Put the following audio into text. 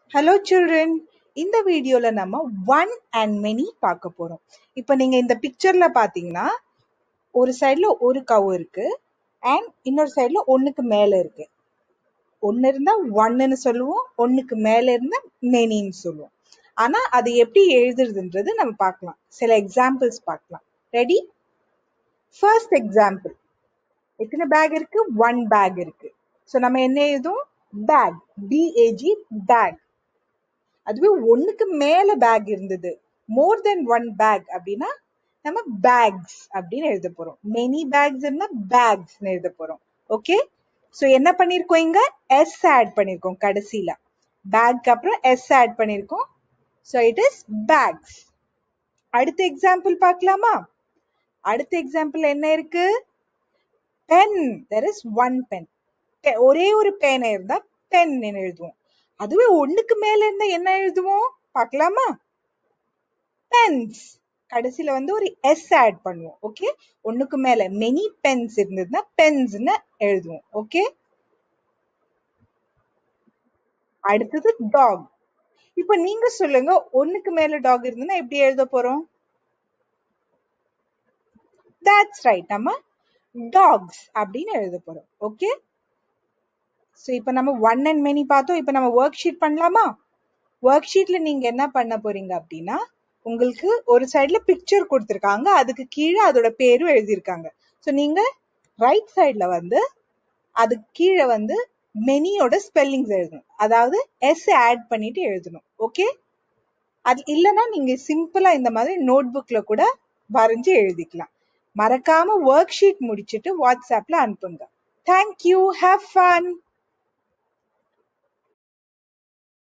hello children இந்த வீடியோல நம்ம ஒன் அண்ட் மெனி பார்க்க போறோம் இப்போ நீங்க இந்த பிக்சர்ல பாத்தீங்கன்னா ஒரு சைடுல ஒரு கவ் இருக்கு அண்ட் இன்னொரு சைடுல ஒண்ணுக்கு மேல இருக்கு ஒன்னு இருந்தா ஒன்னுன்னு சொல்லுவோம் ஒண்ணுக்கு மேல இருந்தா மெனின்னு சொல்லுவோம் ஆனா அது எப்படி எழுதுறதுன்றது நம்ம பார்க்கலாம் சில எக்ஸாம்பிள்ஸ் பார்க்கலாம் ரெடி ஃபர்ஸ்ட் எக்ஸாம்பிள் எத்தனை பேக் இருக்கு ஒன் பேக் இருக்கு ஸோ நம்ம என்ன எழுதும் பேக் பிஏஜி பேக் அதுவே ஒண்ணுக்கு மேல பேக் இருந்தது மோர் தென் ஒன் பேக் அப்படின்னா நம்ம பேக்ஸ் அப்படின்னு எழுத போறோம் மெனி பேக்ஸ் இருந்தா பேக்ஸ் எழுத போறோம் ஓகே சோ என்ன பண்ணிருக்கோம் இங்க எஸ் ஆட் பண்ணிருக்கோம் கடைசியில பேக் அப்புறம் எஸ் ஆட் பண்ணிருக்கோம் சோ இட் இஸ் பேக்ஸ் அடுத்த எக்ஸாம்பிள் பார்க்கலாமா அடுத்த எக்ஸாம்பிள் என்ன இருக்கு pen there is one pen ஒரே ஒரு பேனை இருந்தா பென் எழுதுவோம் அதுவே ஒண்ணுக்கு மேல இருந்தா என்ன எழுதுவோம் பார்க்கலாமா பென்ஸ் கடைசியில வந்து ஒரு எஸ் ஆட் பண்ணுவோம் ஓகே ஒண்ணுக்கு மேல மெனி பென்ஸ் இருந்ததுன்னா பென்ஸ்னு எழுதுவோம் ஓகே அடுத்தது டாக் இப்ப நீங்க சொல்லுங்க ஒண்ணுக்கு மேல டாக் இருந்ததுன்னா எப்படி எழுத போறோம் தட்ஸ் ரைட் நம்ம டாக்ஸ் அப்படின்னு எழுத போறோம் ஓகே ஸோ இப்போ நம்ம ஒன் அண்ட் மெனி பார்த்தோம் இப்போ நம்ம ஒர்க் ஷீட் பண்ணலாமா ஒர்க் ஷீட்ல நீங்க என்ன பண்ண போறீங்க அப்படின்னா உங்களுக்கு ஒரு சைட்ல பிக்சர் கொடுத்துருக்காங்க அதுக்கு கீழே அதோட பேரும் எழுதியிருக்காங்க ஸோ நீங்க ரைட் சைட்ல வந்து அதுக்கு கீழே வந்து மெனியோட ஸ்பெல்லிங்ஸ் எழுதணும் அதாவது எஸ் ஆட் பண்ணிட்டு எழுதணும் ஓகே அது இல்லைன்னா நீங்க சிம்பிளா இந்த மாதிரி நோட் புக்ல கூட வரைஞ்சு எழுதிக்கலாம் மறக்காம ஒர்க் ஷீட் முடிச்சுட்டு வாட்ஸ்அப்ல அனுப்புங்க தேங்க்யூ ஹேவ் ஃபன்